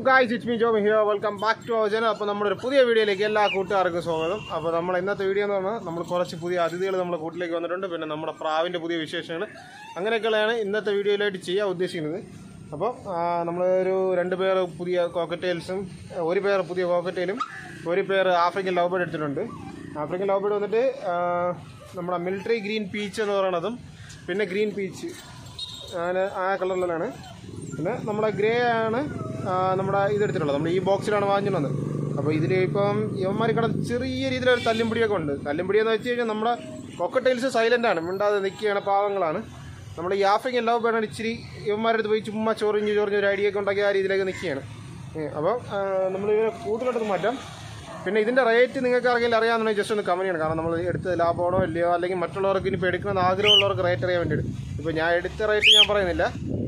Guys it's me Job here welcome back to our channel അപ്പോൾ നമ്മുടെ ഒരു പുതിയ വീഡിയോയിലേക്ക് എല്ലാ കൂട്ടുകാർക്കും സ്വാഗതം അപ്പോൾ നമ്മൾ ഇന്നത്തെ വീഡിയോ എന്ന് പറഞ്ഞാൽ നമ്മൾ കുറച്ച് പുതിയ അതിഥികൾ നമ്മുടെ കൂട്ടിലേക്ക് വന്നിട്ടുണ്ട് പിന്നെ നമ്മുടെ പ്രാവിൻ്റെ പുതിയ വിശേഷങ്ങൾ അങ്ങനെയൊക്കെയാണ് ഇന്നത്തെ വീഡിയോയിലായിട്ട് ചെയ്യാൻ ഉദ്ദേശിക്കുന്നത് അപ്പോൾ നമ്മൾ ഒരു രണ്ട് പേർ പുതിയ കോക്കറ്റെയിൽസും ഒരു പേർ പുതിയ കോക്കറ്റെയിലും ഒരു പേർ ആഫ്രിക്കൻ ലവ് ബേർഡ് എടുത്തിട്ടുണ്ട് ആഫ്രിക്കൻ ലവ് ബേർഡ് വന്നിട്ട് ആ, നമ്മുടെ മിലിറ്ററി ഗ്രീൻ പീച്ച് എന്ന് പറയുന്നതും പിന്നെ ഗ്രീൻ പീച്ച് അങ്ങനെ ആ കളറിലാണ് പിന്നെ നമ്മുടെ ഗ്രേ ആണ് ആ, നമ്മുടെ ഇതെടുത്തിട്ടുള്ളത് നമ്മൾ ഈ ബോക്സിലാണ് വാങ്ങിച്ചിട്ട് വന്നത് അപ്പോൾ ഇതിൽ ഇപ്പം യവന്മാർ കിടന്ന് ചെറിയ രീതിയിലൊരു തല്ലുംപിടിയൊക്കെ ഉണ്ട് തല്ലുംപിടിയെന്ന് വെച്ച് കഴിഞ്ഞാൽ നമ്മുടെ കൊക്കട്ടൈൽസ് സൈലൻ്റ് ആണ് മിണ്ടാതെ നിൽക്കുകയാണ് പാവങ്ങളാണ് നമ്മുടെ ഈ ആഫ്രിക്കൻ ലവ് ബേർഡാണ് ഇച്ചിരി യവന്മാരുടെ അടുത്ത് പോയി ചുമ്മാ ചൊറിഞ്ഞ് ചൊറിഞ്ഞ് ഒരു ഐഡിയ ഒക്കെ ഉണ്ടാക്കി ആ രീതിയിലേക്ക് നിൽക്കുകയാണ് അപ്പോൾ നമ്മൾ ഇവരെ കൂട്ടിലോട്ട് മാറ്റാം പിന്നെ ഇതിൻ്റെ റേറ്റ് നിങ്ങൾക്ക് ആർക്കെങ്കിലും അറിയാമെന്നുണ്ടെങ്കിൽ ജസ്റ്റ് ഒന്ന് കമന്റ് ചെയ്യണം കാരണം നമ്മൾ എടുത്ത് ലാഭമാണോ ഇല്ലയോ അല്ലെങ്കിൽ മറ്റുള്ളവർക്ക് ഇനി ഇപ്പോൾ എടുക്കണമെന്ന് ആഗ്രഹമുള്ളവർക്ക് റേറ്റ് അറിയാൻ വേണ്ടിയിട്ട് ഇപ്പോൾ ഞാൻ എടുത്ത റേറ്റ് ഞാൻ പറയുന്നില്ല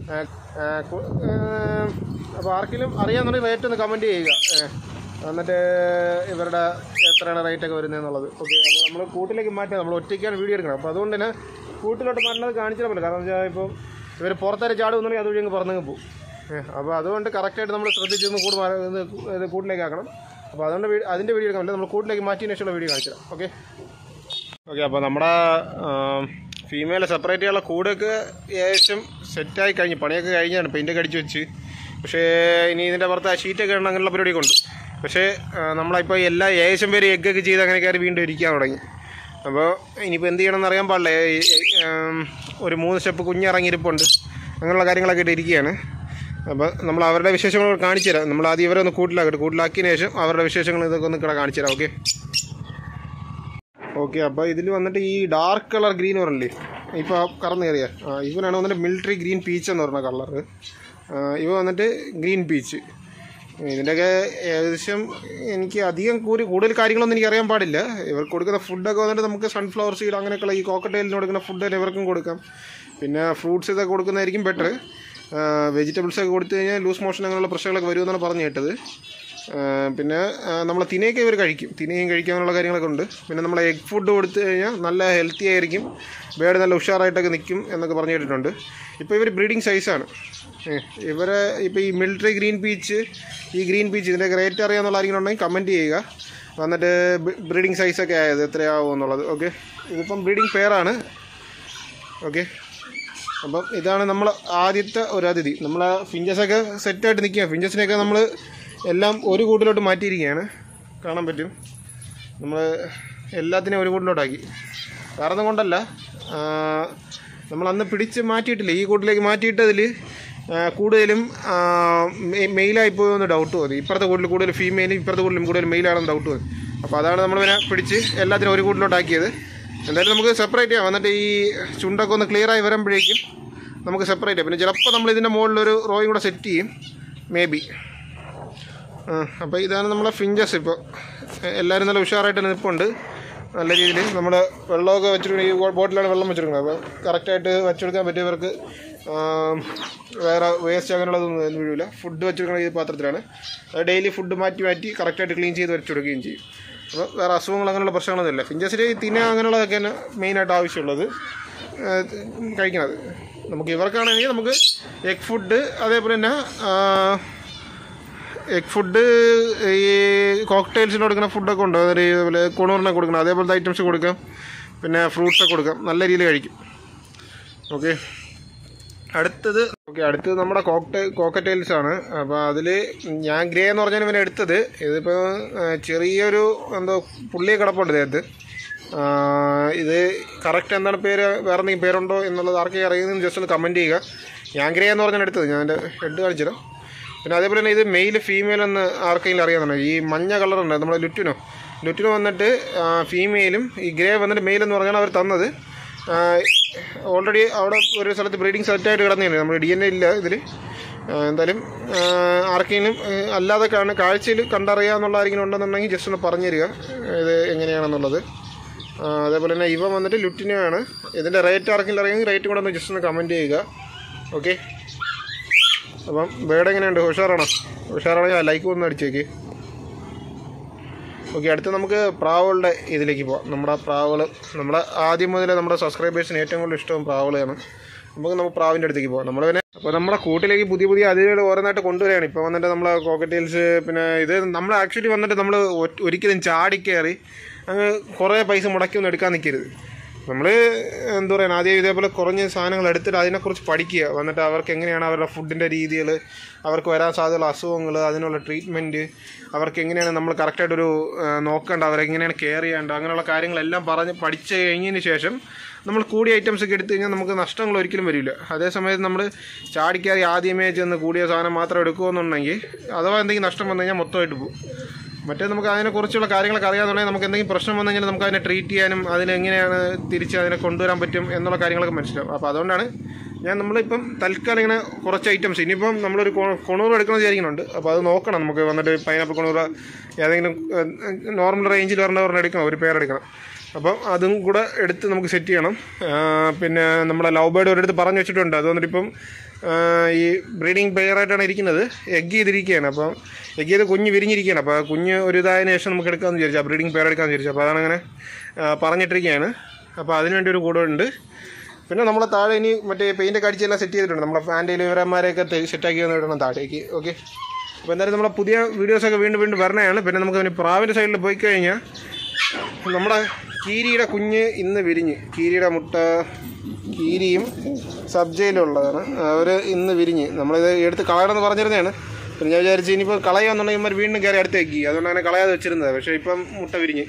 അപ്പോൾ ആർക്കെങ്കിലും അറിയാമെന്നുണ്ടെങ്കിൽ റേറ്റ് ഒന്ന് കമൻറ്റ് ചെയ്യുക ഏ, എന്നിട്ട് ഇവരുടെ എത്രയാണ് റേറ്റ് ഒക്കെ വരുന്നതെന്നുള്ളത് ഓക്കെ അപ്പോൾ നമ്മൾ കൂട്ടിലേക്ക് മാറ്റാം നമ്മൾ ഒറ്റയ്ക്കാണ് വീഡിയോ എടുക്കണം അപ്പോൾ അതുകൊണ്ട് തന്നെ കൂട്ടിലോട്ട് മാറ്റുന്നത് കാണിച്ചാൽ പറ്റില്ല കാരണം വെച്ചാൽ ഇപ്പോൾ ഇവർ പുറത്തേക്ക് ചാടുമെന്നുണ്ടെങ്കിൽ അതുവഴി അങ്ങ് പുറത്തങ്ങ് പോകും അപ്പോൾ അതുകൊണ്ട് കറക്റ്റായിട്ട് നമ്മൾ ശ്രദ്ധിച്ചൊന്ന് കൂട് മാ- ഇത് ഇത് കൂട്ടിലേക്ക് ആക്കണം അപ്പോൾ അതുകൊണ്ട് വീ- അതിൻ്റെ വീഡിയോ എടുക്കാൻ പറ്റില്ല നമ്മൾ കൂട്ടിലേക്ക് മാറ്റിയതിന് ശേഷമുള്ള വീഡിയോ കാണിച്ചു തരാം ഓക്കെ ഓക്കെ അപ്പോൾ നമ്മുടെ ഫീമെയിൽ സെപ്പറേറ്റ് ചെയ്യാനുള്ള കൂടൊക്കെ ഏകദേശം സെറ്റായി കഴിഞ്ഞു പണിയൊക്കെ കഴിഞ്ഞാണ് പെയിൻ്റൊക്കെ അടിച്ച് വെച്ച് പക്ഷേ ഇനി ഇതിൻ്റെ പുറത്ത് ആ ഷീറ്റൊക്കെ ഇടണം അങ്ങനെയുള്ള പരിപാടിയൊക്കെ ഉണ്ട് പക്ഷേ ആ, നമ്മളിപ്പോൾ എല്ലാ ഏകദേശം പേര് എഗ്ഗൊക്കെ ചെയ്ത് അങ്ങനെ കയറി വീണ്ടും ഇരിക്കാൻ തുടങ്ങി അപ്പോൾ ഇനിയിപ്പോൾ എന്ത് ചെയ്യണമെന്ന് അറിയാൻ പാടില്ല ഈ, ഉം, ഒരു മൂന്ന് സ്റ്റെപ്പ് കുഞ്ഞിറങ്ങിയിരിപ്പുണ്ട് അങ്ങനെയുള്ള കാര്യങ്ങളൊക്കെ ഇട്ട് ഇരിക്കുകയാണ് അപ്പോൾ നമ്മൾ അവരുടെ വിശേഷങ്ങൾ കാണിച്ചു തരാം നമ്മൾ ആദ്യം ഇവരെ ഒന്ന് കൂട്ടിലാക്കട്ടെ കൂട്ടിലാക്കിയതിന് ശേഷം അവരുടെ വിശേഷങ്ങൾ ഇതൊക്കെ ഒന്ന് ഇവിടെ കാണിച്ചു തരാം ഓക്കെ ഓക്കെ അപ്പോൾ ഇതിൽ വന്നിട്ട് ഈ ഡാർക്ക് കളർ ഗ്രീൻ പറഞ്ഞില്ലേ ഇപ്പോൾ കറന്ന് കയറിയ ഇവനാണ് വന്നിട്ട് മിലിറ്ററി ഗ്രീൻ പീച്ച് എന്ന് പറഞ്ഞ കളർ ഇവ വന്നിട്ട് ഗ്രീൻ പീച്ച് ഇതിൻ്റെയൊക്കെ ഏകദേശം എനിക്ക് അധികം കൂടി കൂടുതൽ കാര്യങ്ങളൊന്നും എനിക്ക് അറിയാൻ പാടില്ല ഇവർക്ക് കൊടുക്കുന്ന ഫുഡൊക്കെ വന്നിട്ട് നമുക്ക് സൺഫ്ലവർ സീഡ് അങ്ങനെയൊക്കെയുള്ള ഈ കോക്കട്ടൈലിന് കൊടുക്കുന്ന ഫുഡ് ഇവർക്കും കൊടുക്കാം പിന്നെ ഫ്രൂട്ട്സ് ഇതൊക്കെ കൊടുക്കുന്നതായിരിക്കും ബെറ്റർ വെജിറ്റബിൾസ് ഒക്കെ കൊടുത്തു കഴിഞ്ഞാൽ ലൂസ് മോഷൻ അങ്ങനെയുള്ള പ്രശ്നങ്ങളൊക്കെ വരുമെന്നാണ് പറഞ്ഞു കേട്ടത് ആ, പിന്നെ നമ്മൾ തിനയൊക്കെ ഇവർ കഴിക്കും തിനയും കഴിക്കാനുള്ള കാര്യങ്ങളൊക്കെ ഉണ്ട് പിന്നെ നമ്മൾ എഗ് ഫുഡ് കൊടുത്തു കഴിഞ്ഞാൽ നല്ല ഹെൽത്തി ആയിരിക്കും ബേഡ് നല്ല ഉഷാറായിട്ടൊക്കെ നിൽക്കും എന്നൊക്കെ പറഞ്ഞു കേട്ടിട്ടുണ്ട് ഇപ്പോൾ ഇവർ ബ്രീഡിങ് സൈസാണ് ഇവരെ ഇപ്പോൾ ഈ മിലിറ്ററി ഗ്രീൻ പീച്ച് ഈ ഗ്രീൻ പീച്ച് ഇതിൻ്റെ റേറ്റ് അറിയാമെന്നുള്ള ആരെങ്കിലും ഉണ്ടെങ്കിൽ കമൻറ്റ് ചെയ്യുക വന്നിട്ട് ബ്രീഡിങ് സൈസൊക്കെ ആയത് എത്രയാവും എന്നുള്ളത് ഓക്കെ ഇതിപ്പം ബ്രീഡിങ് പെയറാണ് ഓക്കെ അപ്പം ഇതാണ് നമ്മൾ ആദ്യത്തെ ഒരു അതിഥി നമ്മൾ ഫിഞ്ചസൊക്കെ സെറ്റായിട്ട് നിൽക്കുക ഫിഞ്ചസിനെയൊക്കെ നമ്മൾ എല്ലാം ഒരു കൂട്ടിലോട്ട് മാറ്റിയിരിക്കുകയാണ് കാണാൻ പറ്റും നമ്മൾ എല്ലാത്തിനെയും ഒരു കൂട്ടിലോട്ടാക്കി വേറെ ഒന്നും കൊണ്ടല്ല ആ, നമ്മൾ അന്ന് പിടിച്ച് മാറ്റിയിട്ടില്ല ഈ കൂട്ടിലേക്ക് മാറ്റിയിട്ടതിൽ കൂടുതലും ആ, മെ- മെയിലായി പോയെന്ന് ഡൗട്ട് തോന്നി ഇപ്പുറത്തെ കൂട്ടിൽ കൂടുതൽ ഫീമെയിലും ഇപ്പുറത്തെ കൂട്ടിലും കൂടുതൽ മെയിലാണെന്ന് ഡൗട്ട് തോന്നി അപ്പോൾ അതാണ് നമ്മൾ പിന്നെ പിടിച്ച് എല്ലാത്തിനും ഒരു കൂട്ടിലോട്ടാക്കിയത് എന്തായാലും നമുക്ക് സെപ്പറേറ്റ് ചെയ്യാം എന്നിട്ട് ഈ ചുണ്ടൊക്കെ ഒന്ന് ക്ലിയർ ആയി വരുമ്പോഴേക്കും നമുക്ക് സെപ്പറേറ്റ് ചെയ്യാം പിന്നെ ചിലപ്പോൾ നമ്മൾ ഇതിൻ്റെ മുകളിലൊരു റോയും കൂടെ സെറ്റ് ചെയ്യും മേ ബി അപ്പോൾ ഇതാണ് നമ്മളെ ഫിഞ്ചസ് ഇപ്പോൾ എല്ലാവരും നല്ല ഉഷാറായിട്ട് നിൽപ്പുണ്ട് നല്ല രീതിയിൽ നമ്മൾ വെള്ളമൊക്കെ വെച്ചിട്ടുണ്ട് ഈ ബോട്ടിലാണ് വെള്ളം വെച്ചിരിക്കുന്നത് അപ്പോൾ കറക്റ്റായിട്ട് വെച്ചെടുക്കാൻ പറ്റിയവർക്ക് ആം, വേറെ വേസ്റ്റ് അങ്ങനെയുള്ളതൊന്നും ഒന്നും വീഴില്ല ഫുഡ് വെച്ചെടുക്കുന്ന ഈ പാത്രത്തിലാണ് അത് ഡെയിലി ഫുഡ് മാറ്റി മാറ്റി കറക്റ്റായിട്ട് ക്ലീൻ ചെയ്ത് വെച്ചെടുക്കുകയും ചെയ്യും അപ്പോൾ വേറെ അസുഖങ്ങൾ അങ്ങനെയുള്ള പ്രശ്നങ്ങളൊന്നുമില്ല ഫിഞ്ചസിൽ തിന അങ്ങനെയുള്ളതൊക്കെ തന്നെ മെയിനായിട്ട് ആവശ്യമുള്ളത് ആ, കഴിക്കണത് നമുക്ക് ഇവർക്കാണെങ്കിൽ നമുക്ക് എഗ് ഫുഡ് അതേപോലെ തന്നെ ആ, എഗ് ഫുഡ് ഈ കോക്ടെയിൽസിന് കൊടുക്കുന്ന ഫുഡൊക്കെ ഉണ്ട് അതായത് ഇതേപോലെ കുണൂറിനെ കൊടുക്കണം അതേപോലത്തെ ഐറ്റംസ് കൊടുക്കാം പിന്നെ ഫ്രൂട്ട്സൊക്കെ കൊടുക്കാം നല്ല രീതിയിൽ കഴിക്കും ഓക്കെ അടുത്തത് ഓക്കെ അടുത്തത് നമ്മുടെ കോക്ടെ കോക്കറ്റെയിൽസ് ആണ് അപ്പോൾ അതിൽ ഞാൻ ഗ്രേ എന്ന് പറഞ്ഞാൽ ഇവനെ എടുത്തത് ഇതിപ്പോൾ ചെറിയൊരു എന്തോ പുള്ളിയെ കിടപ്പുണ്ട് ഇദ്ദേഹത്ത് ആ, ഇത് കറക്റ്റ് എന്താണ് പേര് വേറെ എന്തെങ്കിലും പേരുണ്ടോ എന്നുള്ളത് ആർക്കെങ്കിലും അറിയുന്നതെന്ന് ജസ്റ്റ് ഒന്ന് കമൻറ്റ് ചെയ്യുക ഞാൻ ഗ്രേ എന്ന് പറഞ്ഞാൽ എടുത്തത് ഞാൻ എൻ്റെ ഹെഡ് കാണിച്ചുതരാം പിന്നെ അതേപോലെ തന്നെ ഇത് മെയിൽ ഫീമെയിൽ എന്ന് ആർക്കെങ്കിലും അറിയാമെന്നുണ്ടോ ഈ മഞ്ഞ കളറുണ്ട് നമ്മുടെ ലുറ്റിനോ ലുറ്റിനോ വന്നിട്ട് ഫീമെയിലും ഈ ഗ്രേ വന്നിട്ട് മെയിൽ എന്ന് പറഞ്ഞാൽ അവർ തന്നത് ഓൾറെഡി അവിടെ ഒരു സ്ഥലത്ത് ബ്രീഡിംഗ് സെറ്റായിട്ട് കിടന്നിട്ടുണ്ട് നമ്മൾ ഡി എൻ എ ഇല്ല ഇതിൽ എന്തായാലും ആ, ആർക്കെങ്കിലും ആ, അല്ലാതെ കാണുന്ന കാഴ്ചയിൽ കണ്ടറിയാമെന്നുള്ള ആരെങ്കിലും ഉണ്ടെന്നുണ്ടെങ്കിൽ ജസ്റ്റ് ഒന്ന് പറഞ്ഞു തരിക ഇത് എങ്ങനെയാണെന്നുള്ളത് ആ, അതേപോലെ തന്നെ ഇവ വന്നിട്ട് ലുറ്റിനാണ് ഇതിൻ്റെ റേറ്റ് ആർക്കെങ്കിലും അറിയാമെങ്കിൽ റേറ്റ് കൂടെ ഒന്ന് ജസ്റ്റ് ഒന്ന് കമൻറ്റ് ചെയ്യുക ഓക്കെ അപ്പം ബേഡ് എങ്ങനെയുണ്ട് ഉഷാറാണോ ഉഷാറാണെങ്കിൽ ലൈക്ക് ഒന്ന് അടിച്ചേക്ക് ഓക്കെ അടുത്ത് നമുക്ക് പ്രാവുകളുടെ ഇതിലേക്ക് പോവാം നമ്മുടെ പ്രാവുകൾ നമ്മുടെ ആദ്യം മുതലേ നമ്മുടെ സബ്സ്ക്രൈബേഴ്സിന് ഏറ്റവും കൂടുതൽ ഇഷ്ടം പ്രാവുകളെയാണ് നമുക്ക് നമുക്ക് പ്രാവിൻ്റെ അടുത്തേക്ക് പോകാം നമ്മൾ പിന്നെ അപ്പോൾ നമ്മുടെ കൂട്ടിലേക്ക് പുതിയ പുതിയ അതിഥികൾ ഓരോന്നായിട്ട് കൊണ്ടുവരികയാണ് ഇപ്പോൾ വന്നിട്ട് നമ്മൾ കോക്കറ്റെയിൽസ് പിന്നെ ഇത് നമ്മൾ ആക്ച്വലി വന്നിട്ട് നമ്മൾ ഒരിക്കലും ചാടിക്കയറി അങ്ങ് കുറേ പൈസ മുടക്കിയൊന്നും എടുക്കാൻ നിൽക്കരുത് നമ്മൾ എന്താ പറയുക ആദ്യം ഇതേപോലെ കുറഞ്ഞ സാധനങ്ങൾ എടുത്തിട്ട് അതിനെക്കുറിച്ച് പഠിക്കുക വന്നിട്ട് അവർക്ക് എങ്ങനെയാണ് അവരുടെ ഫുഡിൻ്റെ രീതികൾ അവർക്ക് വരാൻ സാധ്യതയുള്ള അസുഖങ്ങൾ അതിനുള്ള ട്രീറ്റ്മെൻറ്റ് അവർക്ക് എങ്ങനെയാണ് നമ്മൾ കറക്റ്റായിട്ടൊരു നോക്കേണ്ട അവരെങ്ങനെയാണ് കെയർ ചെയ്യേണ്ടത് അങ്ങനെയുള്ള കാര്യങ്ങളെല്ലാം പറഞ്ഞ് പഠിച്ച് കഴിഞ്ഞതിന് ശേഷം നമ്മൾ കൂടിയ ഐറ്റംസ് ഒക്കെ എടുത്തു കഴിഞ്ഞാൽ നമുക്ക് നഷ്ടങ്ങൾ ഒരിക്കലും വരില്ല അതേസമയത്ത് നമ്മൾ ചാടിക്കയറി ആദ്യമേ ചെന്ന് കൂടിയ സാധനം മാത്രം എടുക്കുമെന്നുണ്ടെങ്കിൽ അഥവാ എന്തെങ്കിലും നഷ്ടം വന്നു കഴിഞ്ഞാൽ മൊത്തമായിട്ട് പോകും മറ്റേ നമുക്ക് അതിനെക്കുറിച്ചുള്ള കാര്യങ്ങളൊക്കെ അറിയാമെന്നുണ്ടെങ്കിൽ നമുക്ക് എന്തെങ്കിലും പ്രശ്നം വന്നു കഴിഞ്ഞാൽ നമുക്ക് അതിനെ ട്രീറ്റ് ചെയ്യാനും അതിനെങ്ങനെയാണ് തിരിച്ച് അതിനെ കൊണ്ടുവരാൻ പറ്റും എന്നുള്ള കാര്യങ്ങളൊക്കെ മനസ്സിലാവും അപ്പോൾ അതുകൊണ്ടാണ് ഞാൻ നമ്മളിപ്പം തൽക്കാലം ഇങ്ങനെ കുറച്ച് ഐറ്റംസ് ഇനിയിപ്പം നമ്മളൊരു കൊ- കൊണൂറ് എടുക്കണമെന്ന് വിചാരിക്കുന്നുണ്ട് അപ്പോൾ അത് നോക്കണം നമുക്ക് വന്നിട്ട് പൈനാപ്പിൾ കൊണൂറ് ഏതെങ്കിലും നോർമൽ റേഞ്ചിൽ വരേണ്ട ഒരെണ്ണം എടുക്കണം ഒരു പേർ എടുക്കണം അപ്പം അതും കൂടെ എടുത്ത് നമുക്ക് സെറ്റ് ചെയ്യണം ആ, പിന്നെ നമ്മുടെ ലവ് ബേർഡ് ഒരിടത്ത് പറഞ്ഞു വെച്ചിട്ടുണ്ട് അത് വന്നിട്ട് ഇപ്പം ആ, ഈ ബ്രീഡിങ് പെയറായിട്ടാണ് ഇരിക്കുന്നത് എഗ് ചെയ്തിരിക്കുകയാണ് അപ്പം എഗ് ചെയ്ത് കുഞ്ഞ് വിരിഞ്ഞിരിക്കുകയാണ് അപ്പോൾ ആ കുഞ്ഞ് ഒരു ഇതായതിനു ശേഷം നമുക്ക് എടുക്കാമെന്ന് വിചാരിച്ചു ആ ബ്രീഡിങ് പെയർ എടുക്കാമെന്ന് വിചാരിച്ചു അപ്പോൾ അതാണ് അങ്ങനെ ആ, പറഞ്ഞിട്ടിരിക്കുകയാണ് അപ്പോൾ അതിനുവേണ്ടി ഒരു കൂടെ ഉണ്ട് പിന്നെ നമ്മളെ താഴെ ഇനി മറ്റേ പെയിൻ്റ് അടിച്ചെല്ലാം സെറ്റ് ചെയ്തിട്ടുണ്ട് നമ്മളെ ഫാൻ്റെ ഇവരന്മാരെയൊക്കെ സെറ്റാക്കി വന്ന് ഇടണം താഴേക്ക് ഓക്കെ അപ്പോൾ എന്തായാലും നമ്മളെ പുതിയ വീഡിയോസൊക്കെ വീണ്ടും വീണ്ടും വരണതാണ് പിന്നെ നമുക്ക് ഇനി പ്രാവിൻ്റെ സൈഡിൽ പോയി കഴിഞ്ഞാൽ നമ്മുടെ കീരിയുടെ കുഞ്ഞ് ഇന്ന് വിരിഞ്ഞ് കീരിയുടെ മുട്ട കീരിയും സബ്ജയിലുള്ളതാണ് അവർ ഇന്ന് വിരിഞ്ഞ് നമ്മളിത് എടുത്ത് കളയണമെന്ന് പറഞ്ഞിരുന്നതാണ് പിന്നെ ഞാൻ വിചാരിച്ചു ഇനിയിപ്പോൾ കളയുമെന്നുണ്ടെങ്കിൽ ഇവർ വീണ്ടും കയറി അടുത്ത് വെക്കി അതുകൊണ്ട് അങ്ങനെ കളയാതെ വെച്ചിരുന്നത് പക്ഷേ ഇപ്പം മുട്ട വിരിഞ്ഞ്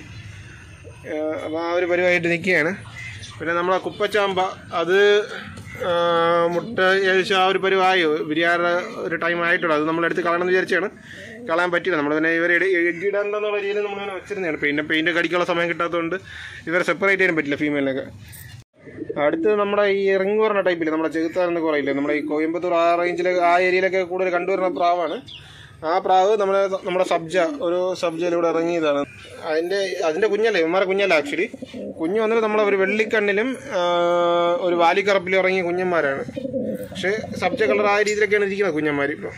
അപ്പോൾ ആ ഒരു പരിവായിട്ട് നിൽക്കുകയാണ് പിന്നെ നമ്മളെ കുപ്പച്ചാമ്പ അത് ആ, മുട്ട ഏകദേശം ആ ഒരു പരിവായി വിരിയാറ് ഒരു ടൈം ആയിട്ടുള്ളൂ അത് നമ്മളെടുത്ത് കളയണമെന്ന് വിചാരിച്ചാണ് കളയാൻ പറ്റില്ല നമ്മൾ പിന്നെ ഇവരെ എഗ്ഗിടാനുള്ള രീതിയിൽ നമ്മളിങ്ങനെ വെച്ചിരുന്നതാണ് പിന്നെ പെയിൻ്റ് കടിക്കാനുള്ള സമയം കിട്ടാത്തതുകൊണ്ട് ഇവരെ സെപ്പറേറ്റ് ചെയ്യാൻ പറ്റില്ല ഫീമെയിലിനൊക്കെ അടുത്ത് നമ്മുടെ ഈ റിങ് പറഞ്ഞ ടൈപ്പിൽ നമ്മുടെ ചെകുത്താൻ എന്ന് കുറയില്ലേ നമ്മുടെ ഈ കോയമ്പത്തൂർ ആ റേഞ്ചിൽ ആ ഏരിയയിലൊക്കെ കൂടുതൽ കണ്ടുവരുന്ന പ്രാവാണ് ആ പ്രാവ് നമ്മുടെ നമ്മുടെ സബ്ജ ഒരു സബ്ജയിലൂടെ ഇറങ്ങിയതാണ് അതിൻ്റെ അതിൻ്റെ കുഞ്ഞല്ല ഇവന്മാരെ കുഞ്ഞല്ല ആക്ച്വലി കുഞ്ഞ് വന്നിട്ട് നമ്മളെ ഒരു വെള്ളിക്കണ്ണിലും ആ, ഒരു വാലിക്കറപ്പിലും ഇറങ്ങിയ കുഞ്ഞന്മാരാണ് പക്ഷേ സബ്ജ കളർ ആ രീതിയിലൊക്കെയാണ് ഇരിക്കുന്നത് കുഞ്ഞന്മാർ ഇപ്പോൾ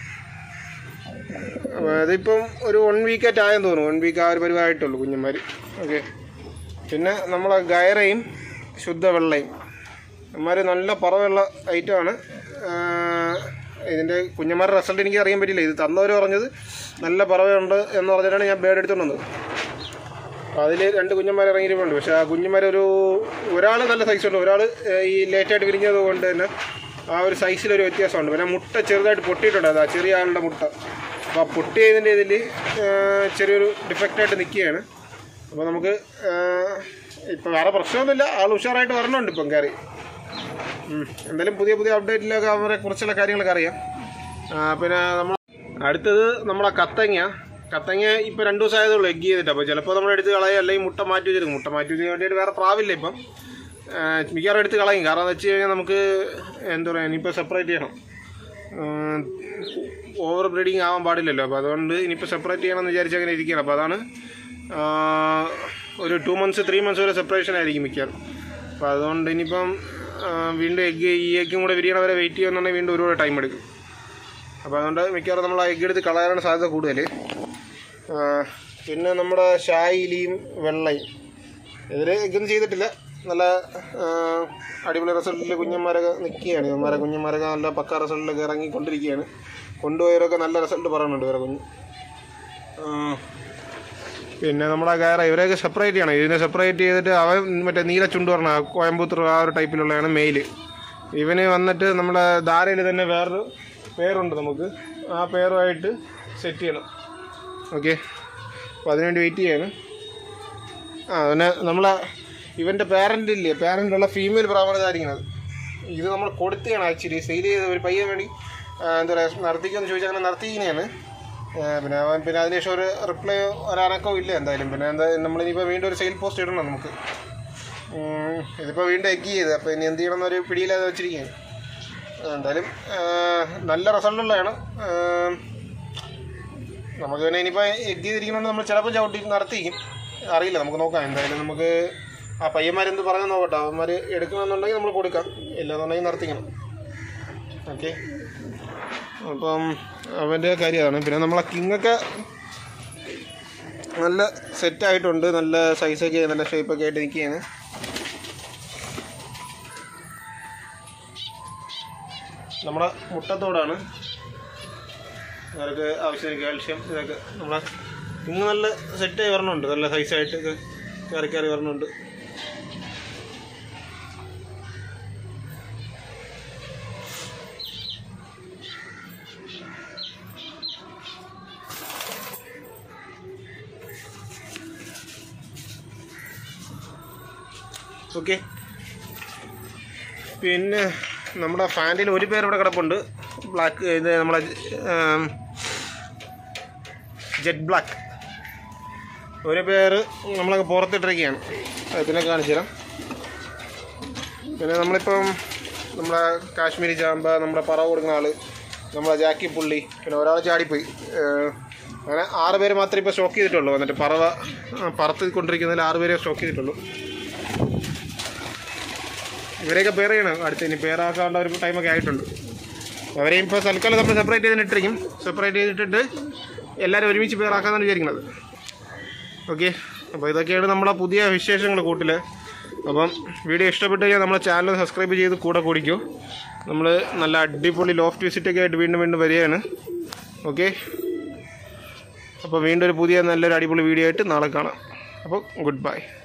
അതിപ്പം ഒരു വൺ വീക്കായിട്ട് ആയെന്ന് തോന്നുന്നു വൺ വീക്ക് ആ ഒരു പരിവായിട്ടുള്ളൂ കുഞ്ഞന്മാർ ഓക്കെ പിന്നെ നമ്മളെ ഗയറയും ശുദ്ധ വെള്ളയും ഇവന്മാർ നല്ല പറവുള്ള ഐറ്റമാണ് ഇതിൻ്റെ കുഞ്ഞന്മാരുടെ റിസൾട്ട് എനിക്ക് അറിയാൻ പറ്റില്ല ഇത് തന്നവർ പറഞ്ഞത് നല്ല പറവയുണ്ട് എന്ന് പറഞ്ഞിട്ടാണ് ഞാൻ ബേഡ് എടുത്തുകൊണ്ട് വന്നത് അതിൽ രണ്ട് കുഞ്ഞന്മാർ ഇറങ്ങിയിട്ടുണ്ട് പക്ഷേ ആ കുഞ്ഞന്മാരൊരു ഒരാൾ നല്ല സൈസുണ്ട് ഒരാൾ ഈ ലേറ്റായിട്ട് വിരിഞ്ഞത് കൊണ്ട് തന്നെ ആ ഒരു സൈസിലൊരു വ്യത്യാസമുണ്ട് പിന്നെ മുട്ട ചെറുതായിട്ട് പൊട്ടിയിട്ടുണ്ട് അതാ ചെറിയ ആളുടെ മുട്ട അപ്പോൾ ആ പൊട്ടിയതിൻ്റെ ഇതിൽ ചെറിയൊരു ഡിഫക്റ്റായിട്ട് നിൽക്കുകയാണ് അപ്പോൾ നമുക്ക് ഇപ്പം വേറെ പ്രശ്നമൊന്നുമില്ല ആൾ ഉഷാറായിട്ട് വരണുണ്ട് ഇപ്പം കയറി ഉം. എന്തായാലും പുതിയ പുതിയ അപ്ഡേറ്റിലൊക്കെ അവരെ കുറിച്ചുള്ള കാര്യങ്ങളൊക്കെ അറിയാം ആ, പിന്നെ നമ്മൾ അടുത്തത് നമ്മളെ കത്തങ്ങ കത്തങ്ങ ഇപ്പോൾ രണ്ട് ദിവസം ആയതുള്ളൂ എഗ് ചെയ്തിട്ട് അപ്പോൾ ചിലപ്പോൾ നമ്മൾ എടുത്ത് കളയും അല്ലെങ്കിൽ മുട്ട മാറ്റി വെച്ചിരിക്കും മുട്ട മാറ്റി വെച്ചിട്ട് വേണ്ടിയിട്ട് വേറെ പ്രാവില്ല ഇപ്പം ആ, മിക്കവാറും എടുത്ത് കളയും കാരണം എന്ന് വെച്ച് കഴിഞ്ഞാൽ നമുക്ക് എന്താ പറയുക ഇനിയിപ്പോൾ സെപ്പറേറ്റ് ചെയ്യണം ഓവർ ബ്രീഡിങ് ആവാൻ പാടില്ലല്ലോ അപ്പോൾ അതുകൊണ്ട് ഇനിയിപ്പോൾ സെപ്പറേറ്റ് ചെയ്യണമെന്ന് വിചാരിച്ച് അങ്ങനെ ഇരിക്കുകയാണ് അപ്പോൾ അതാണ് ആ, ഒരു ടു മന്ത്സ് ത്രീ മന്ത്സ് വരെ സെപ്പറേഷൻ ആയിരിക്കും മിക്കവാറും അപ്പോൾ അതുകൊണ്ട് ഇനിയിപ്പം ആ, വീണ്ടും എഗ്ഗ് ഈ എഗ്ഗും കൂടെ വിരിയണ വരെ വെയിറ്റ് ചെയ്യുന്നുണ്ടെങ്കിൽ വീണ്ടും ഒരുപാട് ടൈം എടുക്കും അപ്പോൾ അതുകൊണ്ട് മിക്കവാറും നമ്മൾ ആ എഗ്ഗ് എടുത്ത് കളയാനാണ് സാധ്യത കൂടുതൽ ആ, പിന്നെ നമ്മുടെ ഷായിലിയും വെള്ളയും ഇവർ എഗ്ഗൊന്നും ചെയ്തിട്ടില്ല നല്ല ആ, അടിപൊളി റിസൾട്ടിൽ കുഞ്ഞന്മാരൊക്കെ നിൽക്കുകയാണ് ഇവന്മാരെ കുഞ്ഞന്മാരൊക്കെ നല്ല പക്ക റിസൾട്ടിലൊക്കെ ഇറങ്ങിക്കൊണ്ടിരിക്കുകയാണ് കൊണ്ടുപോയവരൊക്കെ നല്ല റിസൾട്ട് പറയുന്നുണ്ട് ഇവരെ കുഞ്ഞ് ആ, പിന്നെ നമ്മുടെ കയറ ഇവരെയൊക്കെ സെപ്പറേറ്റ് ചെയ്യണം ഇതിനെ സെപ്പറേറ്റ് ചെയ്തിട്ട് അവൻ മറ്റേ നീല ചുണ്ട് പറഞ്ഞ കോയമ്പത്തൂർ ആ ഒരു ടൈപ്പിലുള്ളതാണ് മെയില് ഇവന് വന്നിട്ട് നമ്മുടെ ധാരയിൽ തന്നെ വേറൊരു പേരുണ്ട് നമുക്ക് ആ പേരുമായിട്ട് സെറ്റ് ചെയ്യണം ഓക്കെ അപ്പോൾ അതിനുവേണ്ടി വെയിറ്റ് ചെയ്യാണ് ആ പിന്നെ നമ്മളെ ഇവൻ്റെ പാരൻ്റ് ഇല്ലേ പാരൻ്റുള്ള ഫീമെയിൽ പ്രാവണതായിരിക്കുന്നത് ഇത് നമ്മൾ കൊടുക്കുകയാണ് ആക്ച്വലി സെയിൽ ചെയ്ത് ഒരു പയ്യൻ വേണ്ടി ആ, എന്താ പറയുക നടത്തിക്കുമെന്ന് ചോദിച്ചാൽ അങ്ങനെ നടത്തിക്കുന്നതാണ് ആ, പിന്നെ അവൻ പിന്നെ അതിനുശേഷം ഒരു റിപ്ലൈ ഒരനക്കവും ഇല്ല എന്തായാലും പിന്നെ എന്താ നമ്മളിനിപ്പോൾ വീണ്ടും ഒരു സെയിൽ പോസ്റ്റ് ഇടണം നമുക്ക് ഉം, ഇതിപ്പോൾ വീണ്ടും എഗ് ചെയ്ത് അപ്പോൾ ഇനി എന്ത് ചെയ്യണമെന്നൊരു പിടിയില്ലാതെ വെച്ചിരിക്കുകയാണ് ആ, എന്തായാലും ആ, നല്ല റിസൾട്ടുള്ളതാണ് നമുക്ക് പിന്നെ ഇനിയിപ്പോൾ എഗ് ചെയ്തിരിക്കണമെന്ന് നമ്മൾ ചിലപ്പോൾ ചവിട്ടി നടത്തിക്കും അറിയില്ല നമുക്ക് നോക്കാം എന്തായാലും നമുക്ക് ആ പയ്യന്മാരെന്ത് പറഞ്ഞു നോക്കട്ടെ അവന്മാർ എടുക്കണമെന്നുണ്ടെങ്കിൽ നമ്മൾ കൊടുക്കാം ഇല്ലാന്നുണ്ടെങ്കിൽ നടത്തിക്കണം ഓക്കെ അപ്പം അവൻ്റെ കാര്യം അതാണ് പിന്നെ നമ്മളെ കിങ്ങൊക്കെ നല്ല സെറ്റായിട്ടുണ്ട് നല്ല സൈസൊക്കെ നല്ല ഷേപ്പൊക്കെ ആയിട്ട് നിൽക്കുകയാണ് നമ്മുടെ മുട്ടത്തോടാണ് അവർക്ക് ആവശ്യത്തിന് കാൽഷ്യം ഇതൊക്കെ നമ്മളെ ഇന്ന് നല്ല സെറ്റായി വരണുണ്ട് നല്ല സൈസായിട്ട് ഇത് കയറി കയറി വരണുണ്ട് ഓക്കെ പിന്നെ നമ്മുടെ ഫാൻറ്റിൽ ഒരു പേര് ഇവിടെ കിടപ്പുണ്ട് ബ്ലാക്ക് ഇത് നമ്മളെ ജെറ്റ് ബ്ലാക്ക് ഒരു പേര് നമ്മളൊക്കെ പുറത്തിട്ടിരിക്കുകയാണ് അത് പിന്നെ കാണിച്ചു തരാം പിന്നെ നമ്മളിപ്പം നമ്മുടെ കാശ്മീരി ചാമ്പ നമ്മുടെ പറവ് കൊടുക്കുന്ന ആള് നമ്മളെ ജാക്കി പുള്ളി പിന്നെ ഒരാൾ ചാടിപ്പോയി ഏഹ് അങ്ങനെ ആറ് പേര് മാത്രമേ ഇപ്പോൾ സ്റ്റോക്ക് ചെയ്തിട്ടുള്ളൂ എന്നിട്ട് പറവ ആ, പറത്ത് കൊണ്ടിരിക്കുന്നതിൽ ആറ് പേരെ സ്റ്റോക്ക് ചെയ്തിട്ടുള്ളൂ ഇവരെയൊക്കെ പേർ ചെയ്യണം അടുത്ത് ഇനി പേരാക്കാനുള്ള ഒരു ടൈമൊക്കെ ആയിട്ടുണ്ട് അവരെയും ഇപ്പോൾ തൽക്കാലം നമ്മൾ സെപ്പറേറ്റ് ചെയ്തിട്ടിരിക്കും സെപ്പറേറ്റ് ചെയ്തിട്ടിട്ട് എല്ലാവരും ഒരുമിച്ച് പേരാക്കാന്നാണ് വിചാരിക്കുന്നത് ഓക്കെ അപ്പോൾ ഇതൊക്കെയാണ് നമ്മളെ പുതിയ വിശേഷങ്ങൾ കൂട്ടിൽ അപ്പം വീഡിയോ ഇഷ്ടപ്പെട്ട് കഴിഞ്ഞാൽ നമ്മളെ ചാനൽ സബ്സ്ക്രൈബ് ചെയ്ത് കൂടെ കൂടിക്കോ നമ്മൾ നല്ല അടിപൊളി ലോഫ്റ്റ് വിസിറ്റൊക്കെ ആയിട്ട് വീണ്ടും വീണ്ടും വരികയാണ് ഓക്കെ അപ്പോൾ വീണ്ടും ഒരു പുതിയ നല്ലൊരു അടിപൊളി വീഡിയോ ആയിട്ട് നാളെ കാണാം അപ്പോൾ ഗുഡ് ബൈ